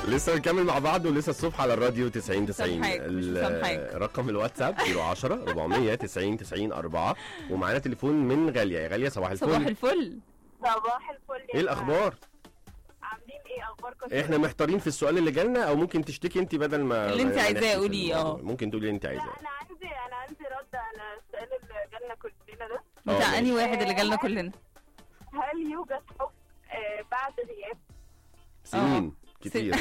لسه بنكمل مع بعض ولسه الصبح على الراديو 90 90 مسامحاك، مش مسامحاك. رقم الواتساب 10 400 90 90 4 ومعانا تليفون من غاليه يا غاليه صباح الفل صباح الفل صباح الفل يا ايه جماعة. الاخبار عاملين ايه اخباركم احنا محتارين في السؤال اللي جالنا او ممكن تشتكي انت بدل ما اللي انت ما عايزاه نحكي في قوليه، الموضوع. اه. ممكن تقولي اللي انت لا عايزاه انا عندي انا عندي رد على السؤال اللي جالنا كلنا ده اه، بتاع ماشي. انهي واحد اللي جالنا كلنا هل يوجد حب آه بعد غياب سنين كتير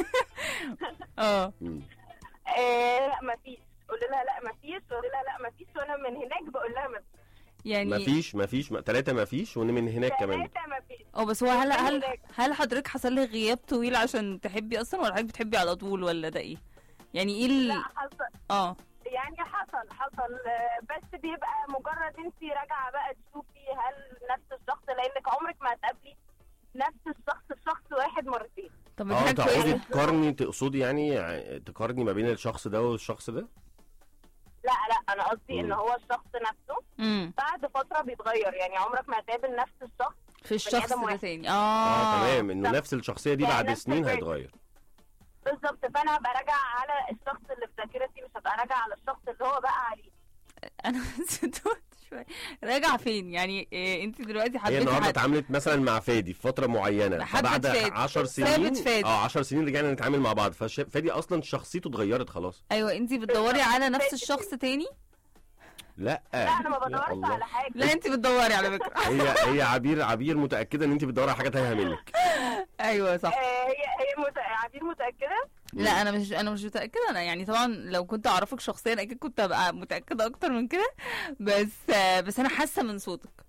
اه مم. آه لا مفيش قول لها لا مفيش قول لها لا مفيش وانا من هناك بقول لها مفيش يعني مفيش مفيش ثلاثة مفيش وان من هناك كمان ثلاثة مفيش اه بس هو هل هل هناك. هل حضرتك حصل لك غياب طويل عشان تحبي اصلا ولا حضرتك بتحبي على طول ولا ده ايه؟ يعني ايه ال... لا حصل اه يعني حصل حصل آه، بس بيبقى مجرد انت راجعه بقى تشوفي هل نفس الشخص لانك عمرك ما هتقابلي نفس الشخص في شخص واحد مرتين طب دي اه حاجه تقعدي كويسه تقارني تقصدي يعني يعني تقارني ما بين الشخص ده والشخص ده لا لا انا قصدي ان مم. هو الشخص نفسه امم بعد فتره بيتغير يعني عمرك ما هتقابل نفس الشخص في الشخص آدم ده واحد. تاني اه اه تمام انه طب. نفس الشخصية دي يعني بعد نفس سنين الفكرة. هيتغير بالظبط فانا هبقى راجعه على الشخص اللي في ذاكرتي مش هبقى راجعه على الشخص اللي هو بقى عليه انا ستوت شويه راجع فين يعني إيه انت دلوقتي هي حبيتي النهارده حد اتعاملت مثلا مع فادي في فتره معينه حبت فبعد فادي. 10 سابت سنين فادي. اه 10 سنين رجعنا نتعامل مع بعض ففادي اصلا شخصيته اتغيرت خلاص ايوه انت بتدوري على نفس الشخص تاني لا لا انا ما يا بدورش الله. على حاجه لا انت بتدوري على فكره هي هي عبير عبير متاكده ان انت بتدوري على حاجه تايهه منك ايوه صح آه، هي هي مت... عبير متاكده لا انا مش انا مش متاكده انا يعني طبعا لو كنت اعرفك شخصيا اكيد كنت ابقى متاكده اكتر من كده بس بس انا حاسه من صوتك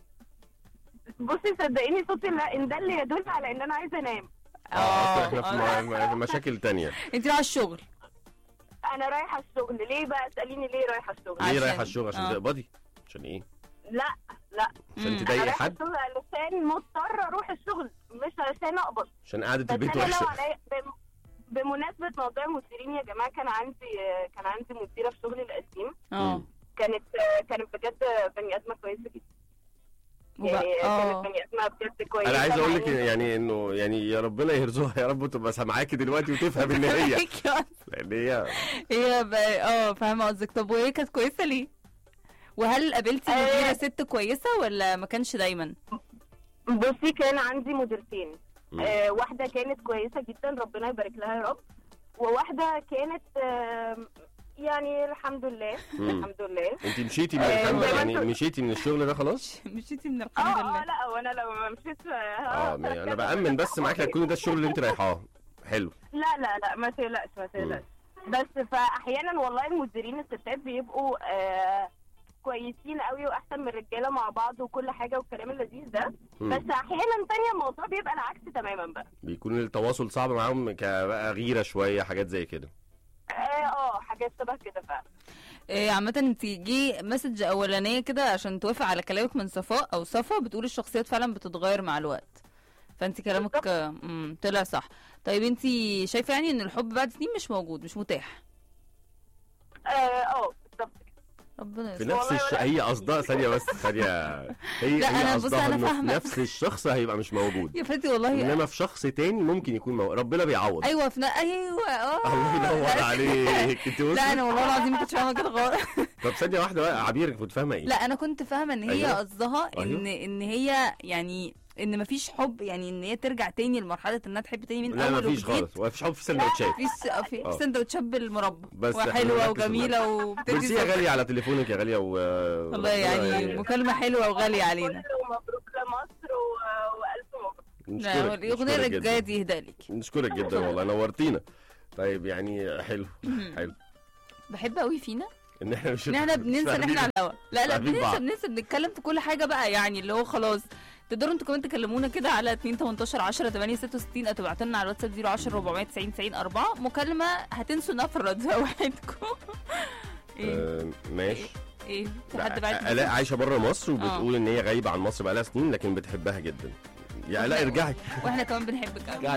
بصي صدقيني صوتي لا ان ده اللي يدل على ان انا عايزه انام اه احنا في م- في مشاكل تانية انت رايحه الشغل انا رايحه الشغل ليه بقى اساليني ليه رايحه الشغل ليه عشان- رايحه الشغل عشان آه. تقبضي عشان ايه لا لا عشان مم. انا تضايقي رايحه حد الشغل علشان مضطره اروح الشغل مش علشان اقبض عشان قعده بس البيت انا لو وحشه عليا بم- بمناسبه موضوع المديرين يا جماعه كان عندي كان عندي مديره في شغلي القديم اه كانت كانت بجد بني ادمه كويسه جدا وبقى- يعني اه كانت بني ادمه بجد كويسه انا عايز اقول لك مع إن- يعني انه يعني يا ربنا يرزقها يا رب تبقى سامعاكي دلوقتي وتفهم ان هي لان هي هي ب- اه فاهمه قصدك طب وهي كانت كويسه ليه وهل قابلتي آه. مديره ست كويسه ولا ما كانش دايما بصي كان عندي مديرتين مم. آه واحده كانت كويسه جدا ربنا يبارك لها يا رب وواحده كانت آه يعني الحمد لله مم. الحمد لله انت مشيتي من آه، الحمد زي ما يعني انتوا- مشيتي من الشغل ده خلاص مشيتي من اه الحمد اه لله لا وانا لو ما مشيت اه ما- انا بامن بس معاك هيكون ده الشغل اللي انت رايحاه حلو لا لا لا ما تقلقش ما تقلقش بس فاحيانا والله المديرين الستات بيبقوا آه كويسين قوي واحسن من الرجاله مع بعض وكل حاجه والكلام اللذيذ ده مم. بس احيانا تانية الموضوع بيبقى العكس تماما بقى بيكون التواصل صعب معاهم كبقى غيره شويه حاجات زي كده اه اه حاجات شبه كده فعلا إيه عامة انت جه مسج اولانية كده عشان توافق على كلامك من صفاء او صفا بتقول الشخصيات فعلا بتتغير مع الوقت فانت كلامك آه، مم، طلع صح طيب انت شايفة يعني ان الحب بعد سنين مش موجود مش متاح اه اه بالظبط ربنا في يستر نفس والله الش... ولا- هي قصدها ثانيه بس ثانيه هي لا، هي أنا بص، قصدها أنا انه في فاهمة. نفس الشخص هيبقى مش موجود يا فتي والله انما في شخص تاني ممكن يكون موجود ربنا بيعوض ايوه في ن... ايوه اه الله ينور لا، عليك انت لا بصي انا والله العظيم ما كنتش فاهمه كده خالص طب ثانيه واحده بقى عبير كنت فاهمه ايه لا انا كنت فاهمه ان هي أيوة. قصدها ان أيوة. ان هي يعني ان مفيش حب يعني ان هي ترجع تاني لمرحله انها تحب تاني من لا اول مفيش وجديد خالص مفيش حب في سندوتشات في س... في آه. سندوتشات بالمربى بس إحنا وحلوه نركز في وجميله ميرسي وبتدي يا صوت. غاليه على تليفونك يا غاليه و والله يعني مكالمه حلوه وغاليه علينا ومبروك لمصر و- والف مبروك لا نشكرك الاغنيه نشكرك اللي جايه جدا دي يهدى لك نشكرك جدا والله نورتينا طيب يعني حلو حلو بحب قوي فينا ان احنا مش ان احنا مش بننسى ان فاهمين. احنا على الهوا لا لا فاهمين بننسى بعض. بننسى بنتكلم في كل حاجه بقى يعني اللي هو خلاص تقدروا انتوا كمان تكلمونا كده على 2 18 10 8 66 او تبعتوا لنا على الواتساب 010 490 90 4 مكالمه هتنسوا نفرد اوعدكم ايه آه، ماشي ايه في لا، حد بعت الاء عايشه بره مصر وبتقول ان هي غايبه عن مصر بقالها سنين لكن بتحبها جدا يا الاء ارجعي واحنا كمان بنحبك قوي